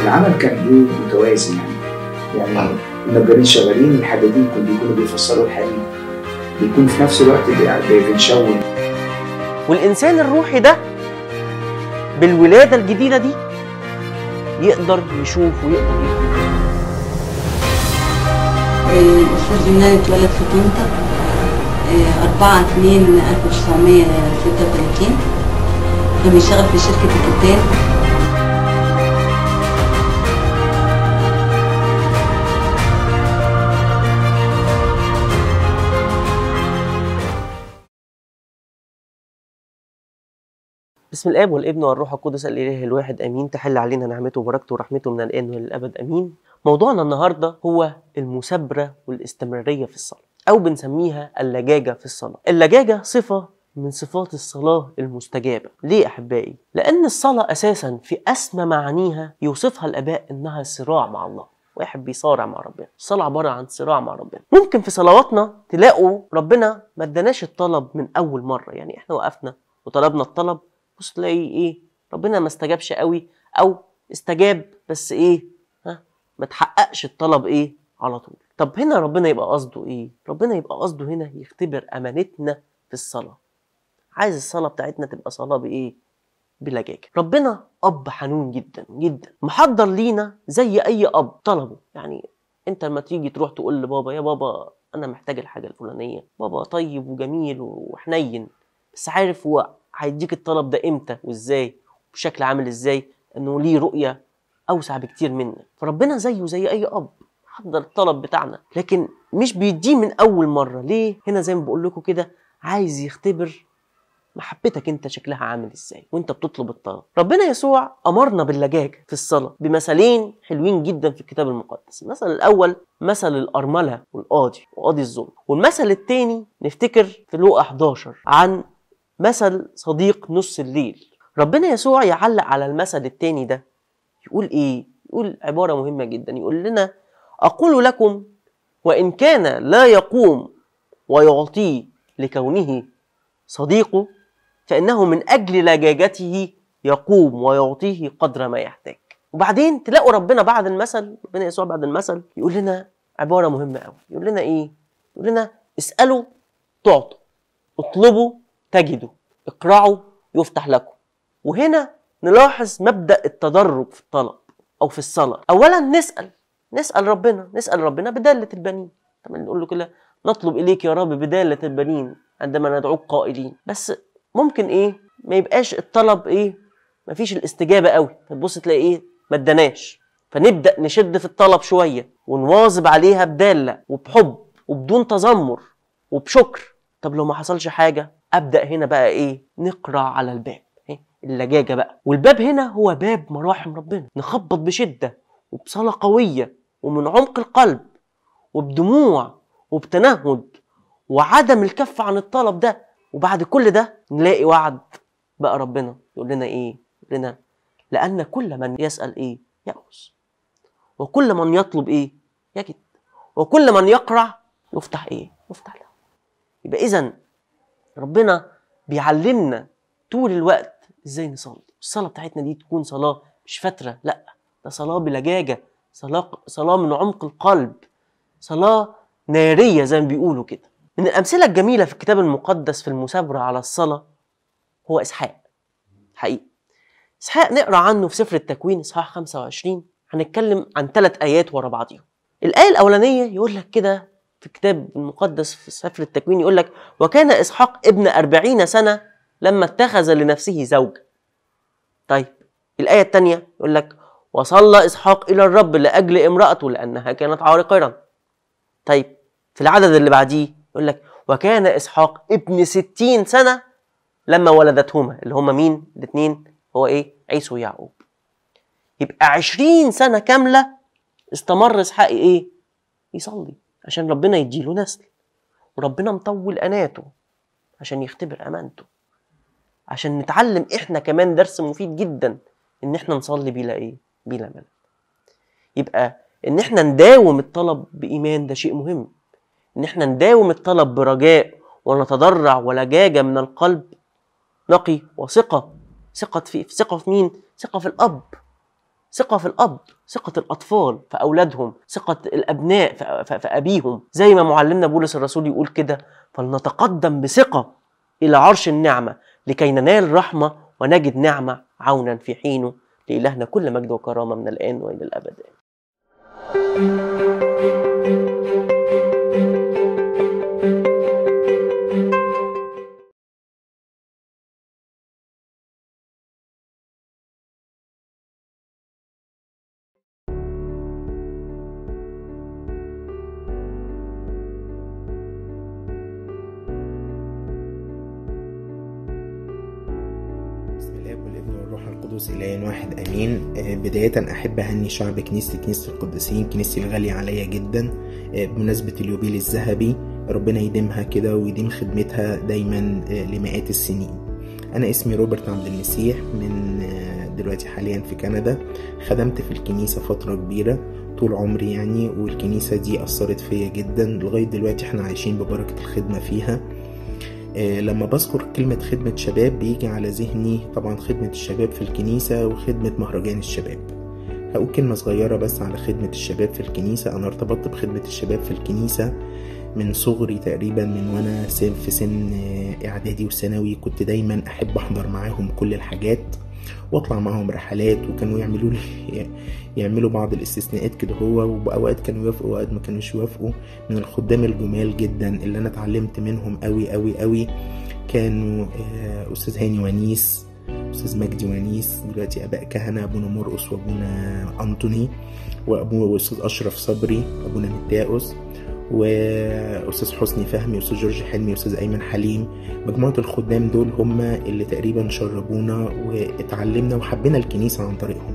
العمل كان ايه متوازي يعني يعني النجارين شغالين الحدادين كانوا بيكونوا بيفسروا الحديد بيكون في نفس الوقت بي- بنشون والإنسان الروحي ده بالولادة الجديدة دي يقدر يشوف ويقدر يفهم الأستاذ يونان اتولد في طنطا آه، 4 2 1936 كان بيشتغل في شركة الكتان بسم الاب والابن والروح القدس الاله الواحد امين تحل علينا نعمته وبركته ورحمته من الان وللابد امين موضوعنا النهارده هو المثابره والاستمراريه في الصلاه او بنسميها اللجاجه في الصلاه اللجاجه صفه من صفات الصلاه المستجابه ليه احبائي لان الصلاه اساسا في اسمى معانيها يوصفها الاباء انها صراع مع الله واحد بيصارع مع ربنا الصلاة عبارة عن صراع مع ربنا ممكن في صلواتنا تلاقوا ربنا ما اداناش الطلب من أول مرة يعني احنا وقفنا وطلبنا الطلب بص تلاقي ايه ربنا ما استجابش قوي او استجاب بس ايه ها ما تحققش الطلب ايه على طول طب هنا ربنا يبقى قصده ايه ربنا يبقى قصده هنا يختبر امانتنا في الصلاه عايز الصلاه بتاعتنا تبقى صلاه بايه بلجاجه ربنا اب حنون جدا جدا محضر لينا زي اي اب طلبه يعني انت لما تيجي تروح تقول لبابا يا بابا انا محتاج الحاجه الفلانيه بابا طيب وجميل وحنين بس عارف هو هيديك الطلب ده امتى وازاي بشكل عامل ازاي انه ليه رؤيه اوسع بكتير منا فربنا زيه زي اي اب حضر الطلب بتاعنا لكن مش بيديه من اول مره ليه هنا زي ما بقول لكم كده عايز يختبر محبتك انت شكلها عامل ازاي وانت بتطلب الطلب ربنا يسوع امرنا باللجاجه في الصلاه بمثلين حلوين جدا في الكتاب المقدس المثل الاول مثل الارمله والقاضي وقاضي الظلم والمثل الثاني نفتكر في لوقا 11 عن مثل صديق نص الليل ربنا يسوع يعلق على المثل التاني ده يقول ايه يقول عبارة مهمة جدا يقول لنا أقول لكم وإن كان لا يقوم ويعطيه لكونه صديقه فإنه من أجل لجاجته يقوم ويعطيه قدر ما يحتاج وبعدين تلاقوا ربنا بعد المثل ربنا يسوع بعد المثل يقول لنا عبارة مهمة قوي يقول لنا إيه يقول لنا اسألوا تعطوا اطلبوا تجدوا اقرعوا يفتح لكم وهنا نلاحظ مبدأ التدرج في الطلب أو في الصلاة أولا نسأل نسأل ربنا نسأل ربنا بدالة البنين طبعا نقول له كده نطلب إليك يا رب بدالة البنين عندما ندعوك قائلين بس ممكن إيه ما يبقاش الطلب إيه مفيش الاستجابة قوي فتبص تلاقي إيه ما اداناش فنبدأ نشد في الطلب شوية ونواظب عليها بدالة وبحب وبدون تذمر وبشكر طب لو ما حصلش حاجة أبدأ هنا بقى إيه نقرع على الباب إيه؟ اللجاجة بقى والباب هنا هو باب مراحم ربنا نخبط بشدة وبصلاة قوية ومن عمق القلب وبدموع وبتنهد وعدم الكف عن الطلب ده وبعد كل ده نلاقي وعد بقى ربنا يقول لنا ايه يقول لنا لأن كل من يسأل ايه يأخذ وكل من يطلب ايه يجد وكل من يقرع يفتح ايه يفتح له يبقى اذا ربنا بيعلمنا طول الوقت ازاي نصلي الصلاه بتاعتنا دي تكون صلاه مش فتره لا ده صلاه بلجاجه صلاه صلاه من عمق القلب صلاه ناريه زي ما بيقولوا كده من الامثله الجميله في الكتاب المقدس في المثابره على الصلاه هو اسحاق حقيقي اسحاق نقرا عنه في سفر التكوين اصحاح 25 هنتكلم عن ثلاث ايات ورا بعضيهم الايه الاولانيه يقول لك كده في الكتاب المقدس في سفر التكوين يقول لك وكان اسحاق ابن أربعين سنه لما اتخذ لنفسه زوجة طيب الآية الثانية يقول لك وصلى إسحاق إلى الرب لأجل امرأته لأنها كانت عارقرا طيب في العدد اللي بعديه يقول لك وكان إسحاق ابن ستين سنة لما ولدتهما اللي هما مين الاثنين هو إيه عيسو ويعقوب يبقى عشرين سنة كاملة استمر إسحاق إيه يصلي عشان ربنا يديله نسل وربنا مطول أناته عشان يختبر أمانته عشان نتعلم احنا كمان درس مفيد جدا ان احنا نصلي بلا ايه بلا ملل يبقى ان احنا نداوم الطلب بايمان ده شيء مهم ان احنا نداوم الطلب برجاء ونتضرع ولجاجه من القلب نقي وثقه ثقه في ثقه في مين ثقه في الاب ثقة في الأب ثقة الأطفال في أولادهم ثقة الأبناء في- في في أبيهم زي ما معلمنا بولس الرسول يقول كده فلنتقدم بثقة إلى عرش النعمة لكي ننال رحمة ونجد نعمة عونا في حينه لإلهنا كل مجد وكرامة من الآن وإلى الأبد بسم الله والابن والروح القدس إله واحد امين آه، بدايه احب اهني شعب كنيسه كنيسه القديسين كنيستي الغاليه عليا جدا آه، بمناسبه اليوبيل الذهبي ربنا يديمها كده ويديم خدمتها دايما آه، لمئات السنين انا اسمي روبرت عبد المسيح من آه، دلوقتي حاليا في كندا خدمت في الكنيسه فتره كبيره طول عمري يعني والكنيسه دي اثرت فيا جدا لغايه دلوقتي احنا عايشين ببركه الخدمه فيها آه، لما بذكر كلمة خدمة شباب بيجي على ذهني طبعا خدمة الشباب في الكنيسة وخدمة مهرجان الشباب هقول كلمة صغيرة بس على خدمة الشباب في الكنيسة أنا ارتبطت بخدمة الشباب في الكنيسة من صغري تقريبا من وأنا سن- في سن آه، إعدادي وثانوي كنت دايما أحب أحضر معاهم كل الحاجات واطلع معاهم رحلات وكانوا يعملوا لي يعملوا بعض الاستثناءات كده هو وأوقات كانوا يوافقوا وأوقات ما كانوش يوافقوا من الخدام الجمال جدا اللي أنا اتعلمت منهم قوي قوي قوي كانوا آه، أستاذ هاني ونيس أستاذ مجدي ونيس دلوقتي آباء كهنة أبونا مرقس وأبونا أنطوني وأبونا وأستاذ أشرف صبري أبونا متاؤس وأستاذ حسني فهمي أستاذ جورج حلمي أستاذ أيمن حليم مجموعة الخدام دول هم اللي تقريبا شربونا واتعلمنا وحبينا الكنيسة عن طريقهم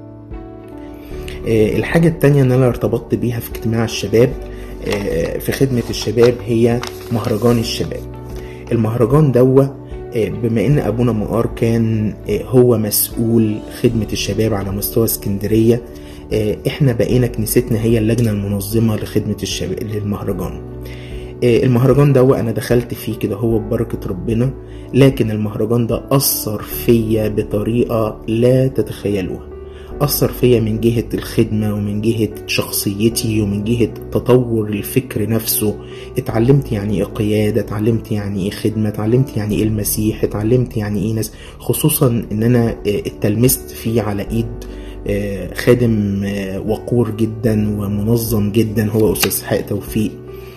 آه، الحاجة التانية اللي أنا ارتبطت بيها في اجتماع الشباب آه، في خدمة الشباب هي مهرجان الشباب المهرجان دوا آه، بما ان ابونا مقار كان آه، هو مسؤول خدمة الشباب على مستوى اسكندرية آه، احنا بقينا كنيستنا هي اللجنة المنظمة لخدمة الشباب للمهرجان آه، المهرجان ده انا دخلت فيه كده هو ببركة ربنا لكن المهرجان ده اثر فيا بطريقة لا تتخيلوها أثر فيا من جهة الخدمة ومن جهة شخصيتي ومن جهة تطور الفكر نفسه اتعلمت يعني ايه قيادة اتعلمت يعني ايه خدمة اتعلمت يعني ايه المسيح اتعلمت يعني ايه ناس خصوصا ان انا اه، اتلمست فيه على ايد اه، خادم اه، وقور جدا ومنظم جدا هو استاذ اسحاق توفيق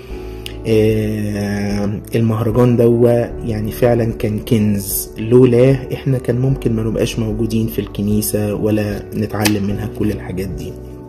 آه، المهرجان دوا يعني فعلا كان كنز لولا احنا كان ممكن ما نبقاش موجودين في الكنيسة ولا نتعلم منها كل الحاجات دي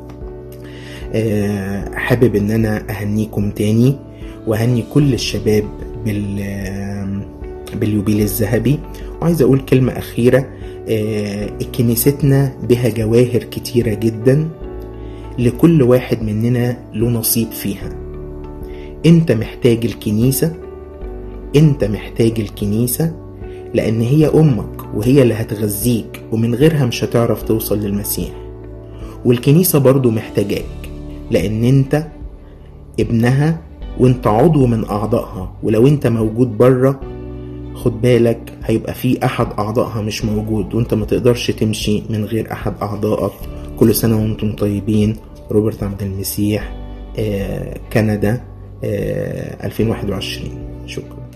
آه، حابب ان انا اهنيكم تاني واهني كل الشباب بال آه، باليوبيل الذهبي وعايز اقول كلمة اخيرة آه، كنيستنا بها جواهر كتيرة جدا لكل واحد مننا له نصيب فيها انت محتاج الكنيسة انت محتاج الكنيسة لان هي امك وهي اللي هتغذيك ومن غيرها مش هتعرف توصل للمسيح والكنيسة برضو محتاجاك لان انت ابنها وانت عضو من اعضائها ولو انت موجود بره خد بالك هيبقى في احد اعضائها مش موجود وانت ما تقدرش تمشي من غير احد اعضائك كل سنة وانتم طيبين روبرت عبد المسيح آه، كندا آه، 2021 شكرا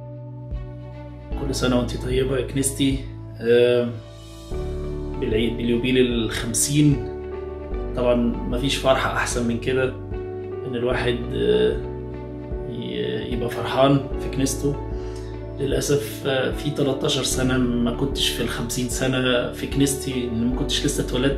كل سنة وانت طيبة يا كنيستي آه، بالعيد باليوبيل الخمسين طبعا مفيش فرحة أحسن من كده إن الواحد آه، ي- يبقى فرحان في كنيسته للأسف آه، في 13 سنة ما كنتش في الخمسين سنة في كنيستي إن ما كنتش لسه اتولدت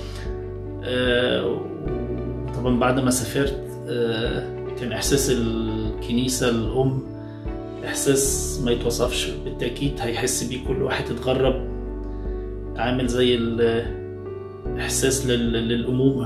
آه، طبعا بعد ما سافرت آه، كان إحساس الكنيسة الأم إحساس ما يتوصفش بالتأكيد هيحس بيه كل واحد اتغرب عامل زي الإحساس لل- للأمومة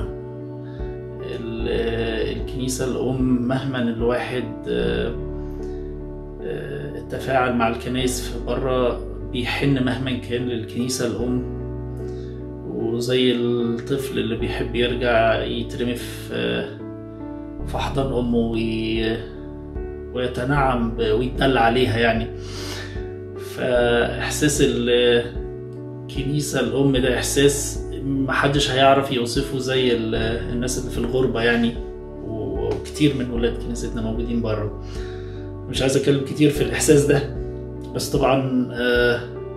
ال- الكنيسة الأم مهما الواحد آه، آه، تفاعل مع الكنائس في بره بيحن مهما كان للكنيسة الأم وزي الطفل اللي بيحب يرجع يترمي في في أحضان أمه وي... ويتنعم ب- ويتدلع عليها يعني فإحساس الكنيسة الأم ده إحساس محدش هيعرف يوصفه زي ال- الناس اللي في الغربة يعني و- وكتير من ولاد كنيستنا موجودين بره مش عايز اتكلم كتير في الاحساس ده بس طبعا آه،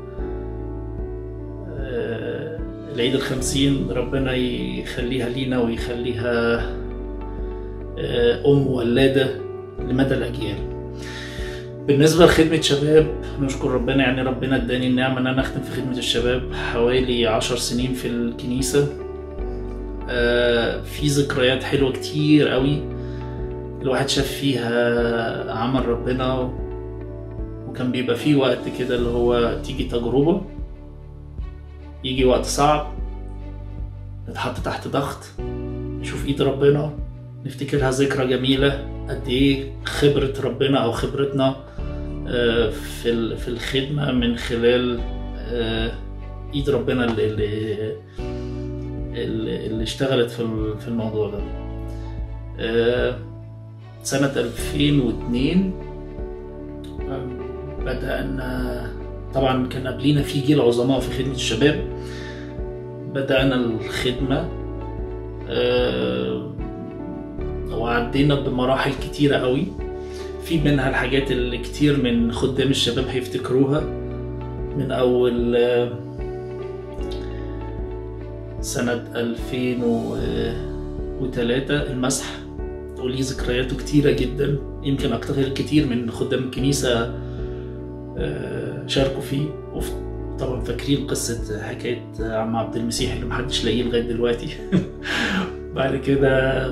آه، العيد الخمسين ربنا يخليها لينا ويخليها آه، ام ولادة لمدى الاجيال بالنسبة لخدمة شباب نشكر ربنا يعني ربنا اداني النعمة ان انا اخدم في خدمة الشباب حوالي عشر سنين في الكنيسة آه، في ذكريات حلوة كتير قوي الواحد شاف فيها عمل ربنا وكان بيبقى فيه وقت كده اللي هو تيجي تجربة يجي وقت صعب نتحط تحت ضغط نشوف ايد ربنا نفتكرها ذكرى جميلة قد ايه خبرة ربنا او خبرتنا آه، في ال- في الخدمة من خلال آه، ايد ربنا اللي اللي, اللي اللي اشتغلت في ال- في الموضوع ده آه، سنة 2002 آه، بدأنا طبعا كان قبلينا في جيل عظماء في خدمة الشباب بدأنا الخدمة آه، وعدينا بمراحل كتيرة قوي في منها الحاجات اللي كتير من خدام الشباب هيفتكروها من أول آه، سنة 2003 المسح وليه ذكرياته كتيرة جدا يمكن أكتر كتير من خدام الكنيسة آه، شاركوا فيه وف- طبعا فاكرين قصة حكاية عم عبد المسيح اللي محدش لاقيه لغاية دلوقتي بعد كده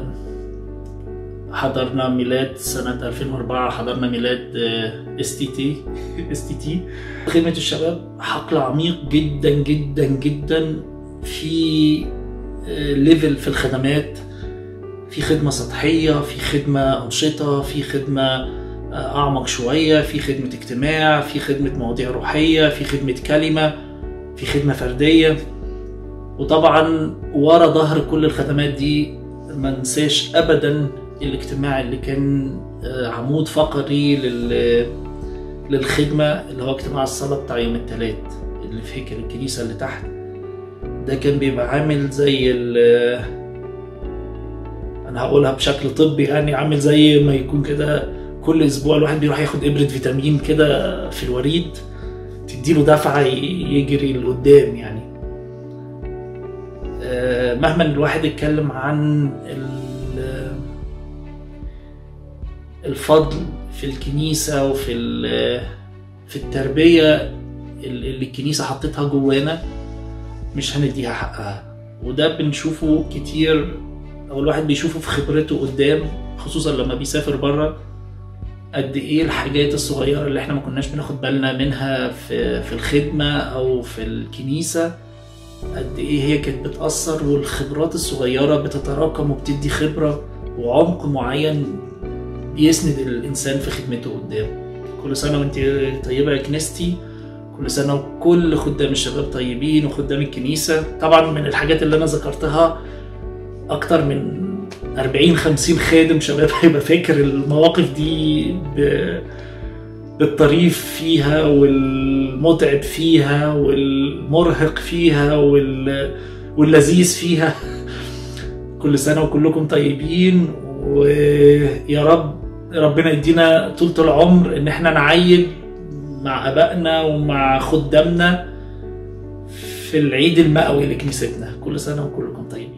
حضرنا ميلاد سنة 2004 حضرنا ميلاد اس تي تي اس تي تي خدمة الشباب حقل عميق جدا جدا جدا في ليفل في الخدمات في خدمة سطحية في خدمة أنشطة في خدمة آه، أعمق شوية في خدمة اجتماع في خدمة مواضيع روحية في خدمة كلمة في خدمة فردية وطبعا ورا ظهر كل الخدمات دي ما ننساش أبدا الاجتماع اللي كان آه، عمود فقري لل للخدمة اللي هو اجتماع الصلاة بتاع يوم الثلاث اللي في هيكل الكنيسة اللي تحت ده كان بيبقى عامل زي ال انا هقولها بشكل طبي يعني عامل زي ما يكون كده كل اسبوع الواحد بيروح ياخد ابره فيتامين كده في الوريد تديله دفعه ي- يجري لقدام يعني آه، مهما الواحد اتكلم عن ال- الفضل في الكنيسه وفي ال- في التربيه اللي الكنيسه حطتها جوانا مش هنديها حقها وده بنشوفه كتير او الواحد بيشوفه في خبرته قدام خصوصا لما بيسافر بره قد ايه الحاجات الصغيره اللي احنا ما كناش بناخد بالنا منها في في الخدمه او في الكنيسه قد ايه هي كانت بتاثر والخبرات الصغيره بتتراكم وبتدي خبره وعمق معين بيسند الانسان في خدمته قدام كل سنه وانت طيبه يا كنيستي كل سنه وكل خدام الشباب طيبين وخدام الكنيسه طبعا من الحاجات اللي انا ذكرتها اكتر من 40 50 خادم شباب هيبقى فاكر المواقف دي ب... بالطريف فيها والمتعب فيها والمرهق فيها وال... واللذيذ فيها كل سنة وكلكم طيبين ويا رب ربنا يدينا طولة العمر ان احنا نعيد مع ابائنا ومع خدامنا في العيد المئوي لكنيستنا كل سنة وكلكم طيبين